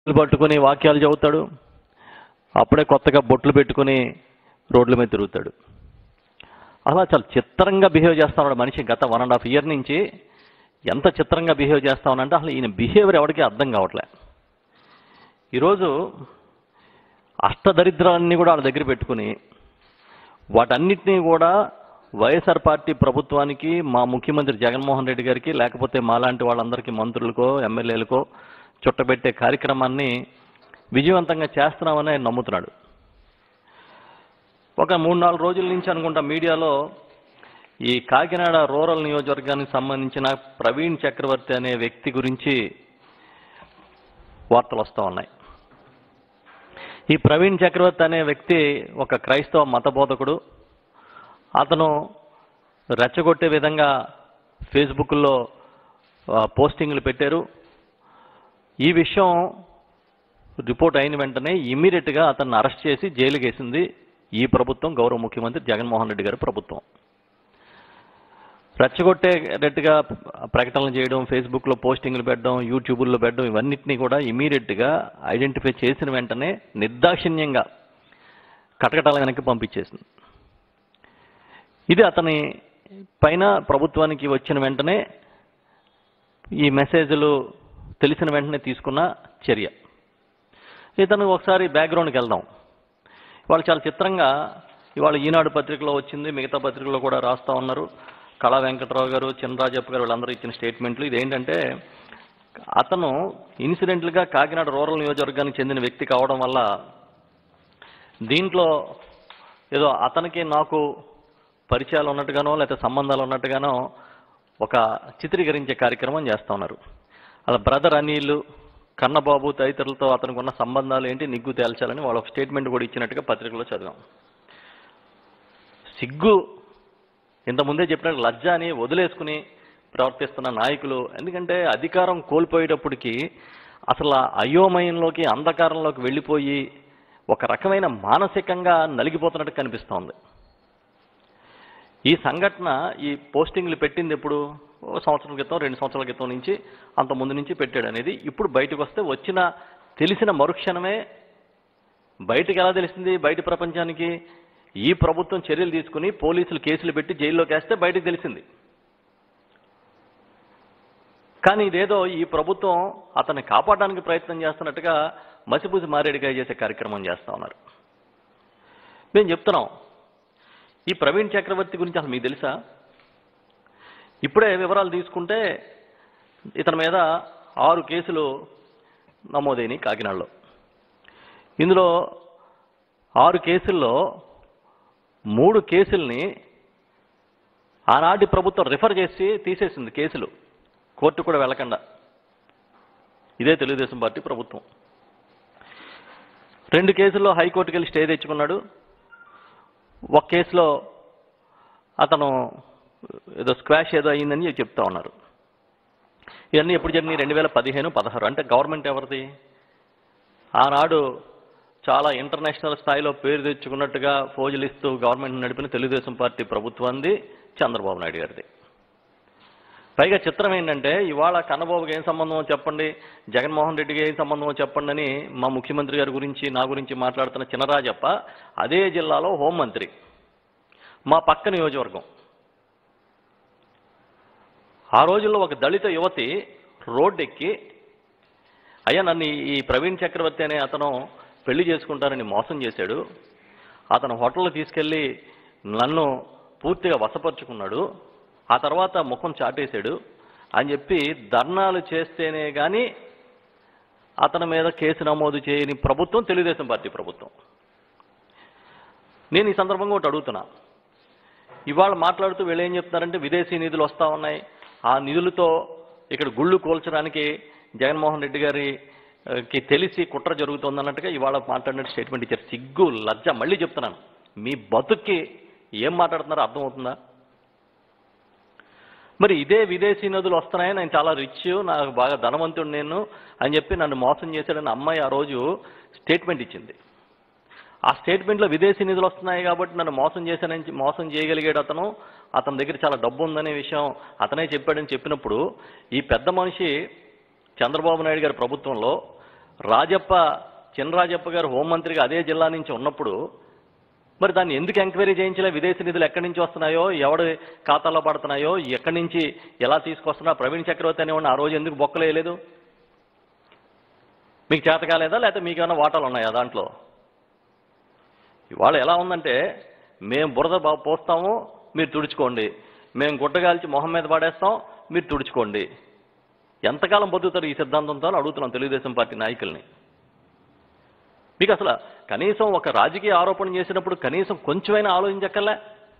చేతులు పట్టుకుని వాక్యాలు చదువుతాడు అప్పుడే కొత్తగా బొట్లు పెట్టుకుని రోడ్ల మీద తిరుగుతాడు అలా చాలా చిత్రంగా బిహేవ్ చేస్తా ఉన్నాడు మనిషి గత వన్ అండ్ హాఫ్ ఇయర్ నుంచి ఎంత చిత్రంగా బిహేవ్ చేస్తా ఉన్నాడంటే అసలు ఈయన బిహేవియర్ ఎవరికి అర్థం కావట్లే ఈరోజు అష్టదరిద్రాలన్నీ కూడా వాళ్ళ దగ్గర పెట్టుకుని వాటన్నిటినీ కూడా వైఎస్ఆర్ పార్టీ ప్రభుత్వానికి మా ముఖ్యమంత్రి జగన్మోహన్ రెడ్డి గారికి లేకపోతే మాలాంటి వాళ్ళందరికీ మంత్రులకో ఎమ్మెల్యేలకో చుట్టబెట్టే కార్యక్రమాన్ని విజయవంతంగా చేస్తున్నామని ఆయన నమ్ముతున్నాడు ఒక మూడు నాలుగు రోజుల నుంచి అనుకుంటా మీడియాలో ఈ కాకినాడ రూరల్ నియోజకవర్గానికి సంబంధించిన ప్రవీణ్ చక్రవర్తి అనే వ్యక్తి గురించి వార్తలు వస్తూ ఉన్నాయి ఈ ప్రవీణ్ చక్రవర్తి అనే వ్యక్తి ఒక క్రైస్తవ మతబోధకుడు అతను రెచ్చగొట్టే విధంగా ఫేస్బుక్లో ఆ, పోస్టింగ్లు పెట్టారు ఈ విషయం రిపోర్ట్ అయిన వెంటనే ఇమ్మీడియట్గా అతన్ని అరెస్ట్ చేసి జైలుకి వేసింది ఈ ప్రభుత్వం గౌరవ ముఖ్యమంత్రి జగన్మోహన్ రెడ్డి గారి ప్రభుత్వం రెచ్చగొట్టేటట్టుగా ప్రకటనలు చేయడం ఫేస్బుక్లో పోస్టింగ్లు పెట్టడం యూట్యూబ్లో పెట్టడం ఇవన్నిటినీ కూడా ఇమీడియట్గా ఐడెంటిఫై చేసిన వెంటనే నిర్దాక్షిణ్యంగా కటకటాల వెనక్కి పంపించేసింది ఇది అతని పైన ప్రభుత్వానికి వచ్చిన వెంటనే ఈ మెసేజ్లు తెలిసిన వెంటనే తీసుకున్న చర్య ఇతను ఒకసారి బ్యాక్గ్రౌండ్కి వెళ్దాం వాళ్ళు చాలా చిత్రంగా ఇవాళ ఈనాడు పత్రికలో వచ్చింది మిగతా పత్రికలో కూడా రాస్తా ఉన్నారు కళా వెంకటరావు గారు చినరాజప్ప గారు వీళ్ళందరూ ఇచ్చిన స్టేట్మెంట్లు ఇదేంటంటే అతను ఇన్సిడెంట్లుగా కాకినాడ రూరల్ నియోజకవర్గానికి చెందిన వ్యక్తి కావడం వల్ల దీంట్లో ఏదో అతనికి నాకు పరిచయాలు ఉన్నట్టుగానో లేకపోతే సంబంధాలు ఉన్నట్టుగానో ఒక చిత్రీకరించే కార్యక్రమం చేస్తా ఉన్నారు అలా బ్రదర్ అనిల్ కన్నబాబు తదితరులతో అతనికి ఉన్న సంబంధాలు ఏంటి నిగ్గు తేల్చాలని వాళ్ళు ఒక స్టేట్మెంట్ కూడా ఇచ్చినట్టుగా పత్రికలో చదివాం సిగ్గు ఇంతకుముందే చెప్పినట్టు లజ్జ అని వదిలేసుకుని ప్రవర్తిస్తున్న నాయకులు ఎందుకంటే అధికారం కోల్పోయేటప్పటికి అసలు ఆ అయోమయంలోకి అంధకారంలోకి వెళ్ళిపోయి ఒక రకమైన మానసికంగా నలిగిపోతున్నట్టు కనిపిస్తోంది ఈ సంఘటన ఈ పోస్టింగ్లు పెట్టింది ఎప్పుడు ఓ సంవత్సరం క్రితం రెండు సంవత్సరాల క్రితం నుంచి అంత ముందు నుంచి పెట్టాడు అనేది ఇప్పుడు బయటకు వస్తే వచ్చిన తెలిసిన మరుక్షణమే బయటకు ఎలా తెలిసింది బయట ప్రపంచానికి ఈ ప్రభుత్వం చర్యలు తీసుకుని పోలీసులు కేసులు పెట్టి జైల్లోకి వేస్తే బయటకు తెలిసింది కానీ ఇదేదో ఈ ప్రభుత్వం అతన్ని కాపాడడానికి ప్రయత్నం చేస్తున్నట్టుగా మసిపూసి మారేడికాయ చేసే కార్యక్రమం చేస్తా ఉన్నారు మేము చెప్తున్నాం ఈ ప్రవీణ్ చక్రవర్తి గురించి అసలు మీకు తెలుసా ఇప్పుడే వివరాలు తీసుకుంటే ఇతని మీద ఆరు కేసులు నమోదైనవి కాకినాడలో ఇందులో ఆరు కేసుల్లో మూడు కేసుల్ని ఆనాటి ప్రభుత్వం రిఫర్ చేసి తీసేసింది కేసులు కోర్టు కూడా వెళ్ళకుండా ఇదే తెలుగుదేశం పార్టీ ప్రభుత్వం రెండు కేసుల్లో హైకోర్టుకి వెళ్ళి స్టే తెచ్చుకున్నాడు ఒక కేసులో అతను ఏదో స్క్వాష్ ఏదో అయ్యిందని చెప్తా ఉన్నారు ఇవన్నీ ఎప్పుడు జరిగినాయి రెండు వేల పదిహేను పదహారు అంటే గవర్నమెంట్ ఎవరిది ఆనాడు చాలా ఇంటర్నేషనల్ స్థాయిలో పేరు తెచ్చుకున్నట్టుగా ఫోజులు ఇస్తూ గవర్నమెంట్ నడిపిన తెలుగుదేశం పార్టీ ప్రభుత్వాన్ని చంద్రబాబు నాయుడు గారిది పైగా చిత్రం ఏంటంటే ఇవాళ కన్నబాబుకి ఏం సంబంధమో చెప్పండి జగన్మోహన్ రెడ్డికి ఏం సంబంధమో చెప్పండి అని మా ముఖ్యమంత్రి గారి గురించి నా గురించి మాట్లాడుతున్న చినరాజప్ప అదే జిల్లాలో హోంమంత్రి మా పక్క నియోజకవర్గం ఆ రోజుల్లో ఒక దళిత యువతి రోడ్డు ఎక్కి అయ్యా నన్ను ఈ- ఈ ప్రవీణ్ చక్రవర్తి అనే అతను పెళ్లి చేసుకుంటారని మోసం చేశాడు అతను హోటల్లో తీసుకెళ్ళి నన్ను పూర్తిగా వశపరుచుకున్నాడు ఆ తర్వాత ముఖం చాటేశాడు అని చెప్పి ధర్నాలు చేస్తేనే కానీ అతని మీద కేసు నమోదు చేయని ప్రభుత్వం తెలుగుదేశం పార్టీ ప్రభుత్వం నేను ఈ సందర్భంగా ఒకటి అడుగుతున్నా ఇవాళ మాట్లాడుతూ వీళ్ళు ఏం చెప్తున్నారంటే విదేశీ నిధులు వస్తూ ఉన్నాయి ఆ నిధులతో ఇక్కడ గుళ్ళు కూల్చడానికి జగన్మోహన్ రెడ్డి గారికి తెలిసి కుట్ర జరుగుతుంది అన్నట్టుగా ఇవాళ మాట్లాడినట్టు స్టేట్మెంట్ ఇచ్చారు సిగ్గు లజ్జ మళ్ళీ చెప్తున్నాను మీ బతుక్కి ఏం మాట్లాడుతున్నారో అర్థమవుతుందా మరి ఇదే విదేశీ నదులు వస్తున్నాయి నేను చాలా రిచ్ నాకు బాగా ధనవంతుడు నేను అని చెప్పి నన్ను మోసం చేశాడని అమ్మాయి ఆ రోజు స్టేట్మెంట్ ఇచ్చింది ఆ స్టేట్మెంట్లో విదేశీ నిధులు వస్తున్నాయి కాబట్టి నన్ను మోసం చేశానని మోసం చేయగలిగాడు అతను అతని దగ్గర చాలా డబ్బు ఉందనే విషయం అతనే చెప్పాడని చెప్పినప్పుడు ఈ పెద్ద మనిషి చంద్రబాబు నాయుడు గారి ప్రభుత్వంలో రాజప్ప చినరాజప్ప గారు హోంమంత్రిగా అదే జిల్లా నుంచి ఉన్నప్పుడు మరి దాన్ని ఎందుకు ఎంక్వైరీ చేయించలే విదేశీ నిధులు ఎక్కడి నుంచి వస్తున్నాయో ఎవడి ఖాతాలో పడుతున్నాయో ఎక్కడి నుంచి ఎలా తీసుకొస్తున్నా ప్రవీణ్ చక్రవర్తి అనేవాడిని ఆ రోజు ఎందుకు బొక్కలేయలేదు మీకు చేత కాలేదా లేకపోతే మీకు ఏమైనా వాటాలు ఉన్నాయా దాంట్లో ఇవాళ ఎలా ఉందంటే మేము బురద బా పోస్తాము మీరు తుడుచుకోండి మేము గుడ్డగాల్చి మొహం మీద పడేస్తాం మీరు తుడుచుకోండి ఎంతకాలం బతుకుతారు ఈ సిద్ధాంతంతో అని అడుగుతున్నాం తెలుగుదేశం పార్టీ నాయకుల్ని మీకు అసలు కనీసం ఒక రాజకీయ ఆరోపణ చేసినప్పుడు కనీసం కొంచెమైనా ఆలోచించక్కర్లే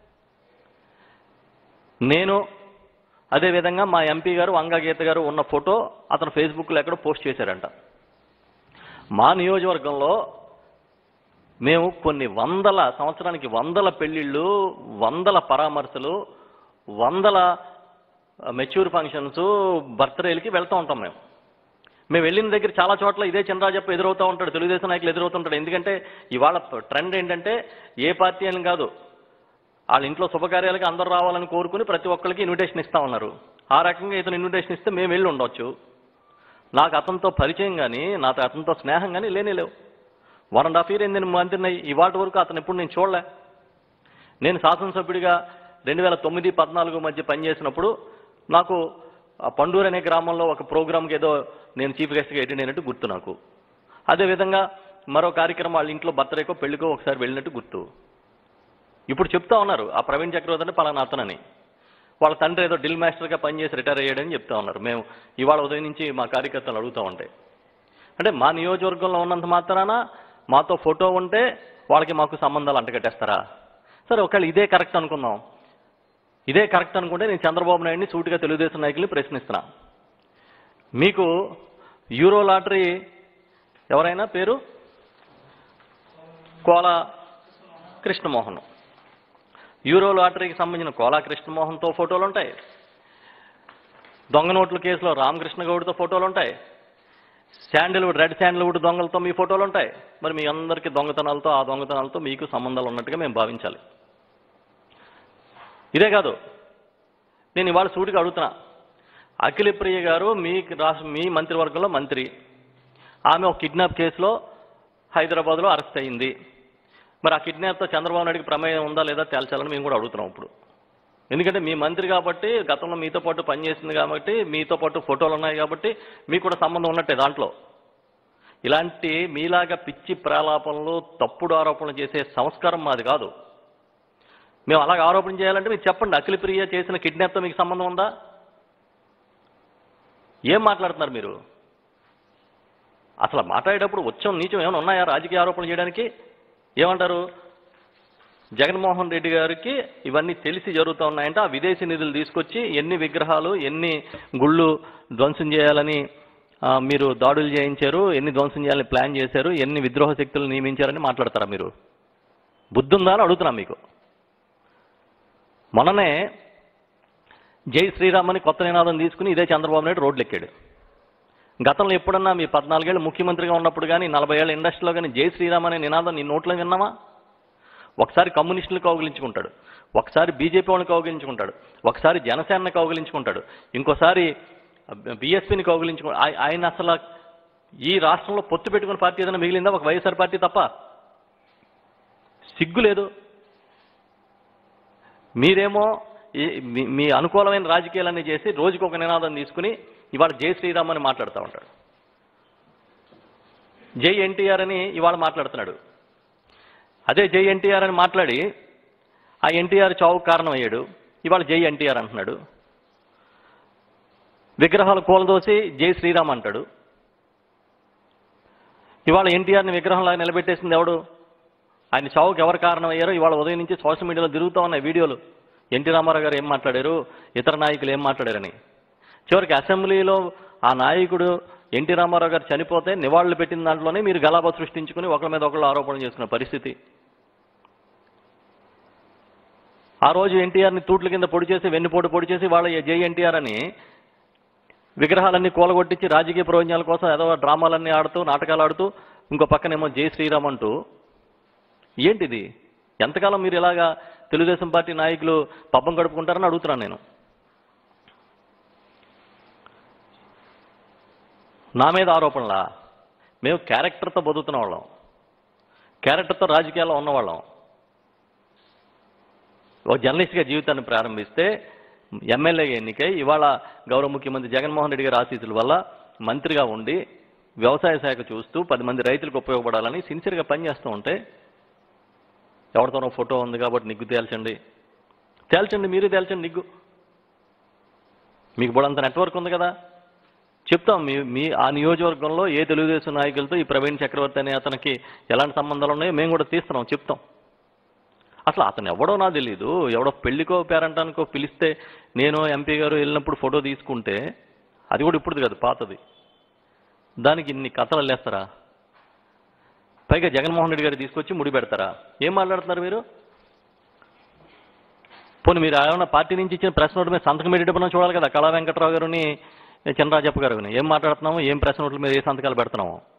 నేను అదేవిధంగా మా ఎంపీ గారు వంగగీత గారు ఉన్న ఫోటో అతను ఫేస్బుక్లో ఎక్కడో పోస్ట్ చేశారంట మా నియోజకవర్గంలో మేము కొన్ని వందల సంవత్సరానికి వందల పెళ్ళిళ్ళు వందల పరామర్శలు వందల మెచ్యూర్ ఫంక్షన్స్ బర్త్డేలకి వెళ్తూ ఉంటాం మేము మేము వెళ్ళిన దగ్గర చాలా చోట్ల ఇదే చంద్రాజప్ప ఎదురవుతూ ఉంటాడు తెలుగుదేశం నాయకులు ఎదురవుతుంటాడు ఎందుకంటే ఇవాళ ట్రెండ్ ఏంటంటే ఏ పార్టీ అని కాదు వాళ్ళ ఇంట్లో శుభకార్యాలకి అందరూ రావాలని కోరుకుని ప్రతి ఒక్కరికి ఇన్విటేషన్ ఇస్తా ఉన్నారు ఆ రకంగా ఇతను ఇన్విటేషన్ ఇస్తే మేము వెళ్ళి ఉండొచ్చు నాకు అతనితో పరిచయం కానీ నాతో అతనితో స్నేహం కానీ లేనే లేవు వన్ అండ్ హాఫ్ ఇయర్ నేను మంత్రిని ఇవాటి వరకు అతను ఎప్పుడు నేను చూడలే నేను శాసనసభ్యుడిగా రెండు వేల తొమ్మిది పద్నాలుగు మధ్య పనిచేసినప్పుడు నాకు ఆ పండూరు అనే గ్రామంలో ఒక ప్రోగ్రామ్కి ఏదో నేను చీఫ్ గెస్ట్గా అటెండ్ అయినట్టు గుర్తు నాకు అదేవిధంగా మరో కార్యక్రమం వాళ్ళ ఇంట్లో బర్త్డేకో పెళ్లికో ఒకసారి వెళ్ళినట్టు గుర్తు ఇప్పుడు చెప్తా ఉన్నారు ఆ ప్రవీణ్ చక్రవర్తి అంటే పలానా అతనని వాళ్ళ తండ్రి ఏదో డ్రిల్ మాస్టర్గా పనిచేసి రిటైర్ అయ్యాడని చెప్తా ఉన్నారు మేము ఇవాళ ఉదయం నుంచి మా కార్యకర్తలు అడుగుతూ ఉంటాయి అంటే మా నియోజకవర్గంలో ఉన్నంత మాత్రాన మాతో ఫోటో ఉంటే వాళ్ళకి మాకు సంబంధాలు అంటగట్టేస్తారా సరే ఒకవేళ ఇదే కరెక్ట్ అనుకుందాం ఇదే కరెక్ట్ అనుకుంటే నేను చంద్రబాబు నాయుడిని సూటిగా తెలుగుదేశం నాయకుల్ని ప్రశ్నిస్తున్నా మీకు యూరో లాటరీ ఎవరైనా పేరు కోల కృష్ణమోహన్ యూరో లాటరీకి సంబంధించిన కోలా కృష్ణమోహన్తో ఫోటోలు ఉంటాయి దొంగ నోట్ల కేసులో రామకృష్ణ గౌడ్తో ఫోటోలు ఉంటాయి శాండిల్వుడ్ రెడ్ శాండిల్వుడ్ దొంగలతో మీ ఫోటోలు ఉంటాయి మరి మీ అందరికీ దొంగతనాలతో ఆ దొంగతనాలతో మీకు సంబంధాలు ఉన్నట్టుగా మేము భావించాలి ఇదే కాదు నేను ఇవాళ సూటిగా అడుగుతున్నా అఖిలప్రియ గారు మీ రాష్ట్ర మీ మంత్రివర్గంలో మంత్రి ఆమె ఒక కిడ్నాప్ కేసులో హైదరాబాద్లో అరెస్ట్ అయింది మరి ఆ కిడ్నాప్తో చంద్రబాబు నాయుడికి ప్రమేయం ఉందా లేదా తేల్చాలని మేము కూడా అడుగుతున్నాం ఇప్పుడు ఎందుకంటే మీ మంత్రి కాబట్టి గతంలో మీతో పాటు పనిచేసింది కాబట్టి మీతో పాటు ఫోటోలు ఉన్నాయి కాబట్టి మీకు కూడా సంబంధం ఉన్నట్టే దాంట్లో ఇలాంటి మీలాగా పిచ్చి ప్రాలాపనలు తప్పుడు ఆరోపణలు చేసే సంస్కారం మాది కాదు మేము అలాగ ఆరోపణ చేయాలంటే మీరు చెప్పండి అఖిలప్రియ చేసిన కిడ్నాప్తో మీకు సంబంధం ఉందా ఏం మాట్లాడుతున్నారు మీరు అసలు మాట్లాడేటప్పుడు ఉచ్చం నీచం ఏమైనా ఉన్నాయా రాజకీయ ఆరోపణలు చేయడానికి ఏమంటారు జగన్మోహన్ రెడ్డి గారికి ఇవన్నీ తెలిసి జరుగుతూ ఉన్నాయంటే ఆ విదేశీ నిధులు తీసుకొచ్చి ఎన్ని విగ్రహాలు ఎన్ని గుళ్ళు ధ్వంసం చేయాలని ఆ, మీరు దాడులు చేయించారు ఎన్ని ధ్వంసం చేయాలని ప్లాన్ చేశారు ఎన్ని విద్రోహ శక్తులు నియమించారని మాట్లాడతారా మీరు బుద్ధి ఉందా అని అడుగుతున్నా మీకు మొన్ననే జై శ్రీరామ్ అని కొత్త నినాదం తీసుకుని ఇదే చంద్రబాబు నాయుడు రోడ్లు ఎక్కాడు గతంలో ఎప్పుడన్నా మీ పద్నాలుగేళ్ళు ముఖ్యమంత్రిగా ఉన్నప్పుడు కానీ నలభై ఏళ్ళ ఇండస్ట్రీలో కానీ జై శ్రీరామ్ అనే నినాదం నీ నోట్లో విన్నామా ఒకసారి కమ్యూనిస్టులు కౌగిలించుకుంటాడు ఒకసారి బీజేపీ వాళ్ళని కౌగిలించుకుంటాడు ఒకసారి జనసేనని కౌగిలించుకుంటాడు ఇంకోసారి బీఎస్పీని కౌగిలించుకు ఆయ- ఆయన అసలు ఈ రాష్ట్రంలో పొత్తు పెట్టుకున్న పార్టీ ఏదైనా మిగిలిందా ఒక వైఎస్ఆర్ పార్టీ తప్ప సిగ్గు లేదు మీరేమో ఈ- మీ- మీ అనుకూలమైన రాజకీయాలన్నీ చేసి రోజుకు ఒక నినాదం తీసుకుని ఇవాళ జై శ్రీరామ్ అని మాట్లాడుతూ ఉంటాడు జై ఎన్టీఆర్ అని ఇవాళ మాట్లాడుతున్నాడు అదే జై ఎన్టీఆర్ అని మాట్లాడి ఆ ఎన్టీఆర్ చావుకు కారణం అయ్యాడు ఇవాళ జై ఎన్టీఆర్ అంటున్నాడు విగ్రహాలు కూలదోసి జై శ్రీరామ్ అంటాడు ఇవాళ ఎన్టీఆర్ని విగ్రహంలాగా నిలబెట్టేసింది ఎవడు ఆయన చావుకి ఎవరు కారణం అయ్యారో ఇవాళ ఉదయం నుంచి సోషల్ మీడియాలో తిరుగుతూ ఉన్నాయి వీడియోలు ఎన్టీ రామారావు గారు ఏం మాట్లాడారు ఇతర నాయకులు ఏం మాట్లాడారని చివరికి అసెంబ్లీలో ఆ నాయకుడు ఎన్టీ రామారావు గారు చనిపోతే నివాళులు పెట్టిన దాంట్లోనే మీరు గలాబా సృష్టించుకుని ఒకరి మీద ఒకళ్ళు ఆరోపణ చేసుకున్న పరిస్థితి ఆ రోజు ఎన్టీఆర్ని తూట్ల కింద పొడి చేసి వెన్నుపోటు పొడి చేసి వాళ్ళ జై ఎన్టీఆర్ అని విగ్రహాలన్నీ కూలగొట్టించి రాజకీయ ప్రయోజనాల కోసం ఏదో డ్రామాలన్నీ ఆడుతూ నాటకాలు ఆడుతూ ఇంకో పక్కనేమో జై శ్రీరామ్ అంటూ ఏంటిది ఎంతకాలం మీరు ఇలాగా తెలుగుదేశం పార్టీ నాయకులు పబ్బం గడుపుకుంటారని అడుగుతున్నాను నేను నా మీద ఆరోపణలా మేము క్యారెక్టర్తో బతుకుతున్న వాళ్ళం క్యారెక్టర్తో రాజకీయాల్లో ఉన్నవాళ్ళం ఒక జర్నలిస్ట్గా జీవితాన్ని ప్రారంభిస్తే ఎమ్మెల్యేగా ఎన్నికై ఇవాళ గౌరవ ముఖ్యమంత్రి జగన్మోహన్ రెడ్డి గారి ఆశీస్సుల వల్ల మంత్రిగా ఉండి వ్యవసాయ శాఖ చూస్తూ పది మంది రైతులకు ఉపయోగపడాలని సిన్సియర్గా పనిచేస్తూ ఉంటే ఎవరితోనో ఫోటో ఉంది కాబట్టి నిగ్గు తేల్చండి తేల్చండి మీరు తేల్చండి నిగ్గు మీకు బోడంత నెట్వర్క్ ఉంది కదా చెప్తాం మీ మీ ఆ నియోజకవర్గంలో ఏ తెలుగుదేశం నాయకులతో ఈ ప్రవీణ్ చక్రవర్తి అనే అతనికి ఎలాంటి సంబంధాలు ఉన్నాయో మేము కూడా తీస్తున్నాం చెప్తాం అసలు అతను ఎవడో నాకు తెలియదు ఎవడో పెళ్లికో పేరంటానికో పిలిస్తే నేను ఎంపీ గారు వెళ్ళినప్పుడు ఫోటో తీసుకుంటే అది కూడా ఇప్పుడుది కాదు పాతది దానికి ఇన్ని కథలు లేస్తారా పైగా జగన్మోహన్ రెడ్డి గారు తీసుకొచ్చి ముడి పెడతారా ఏం మాట్లాడుతున్నారు మీరు పోనీ మీరు ఏమైనా పార్టీ నుంచి ఇచ్చిన ప్రెస్ నోట్ మీద సంతకం పెట్టేటప్పుడు చూడాలి కదా కళా వెంకట్రావు గారిని చినరాజప్ప గారిని ఏం మాట్లాడుతున్నాము ఏం ప్రెస్ నోట్ల మీద ఏ సంతకాలు పెడుతున్నాము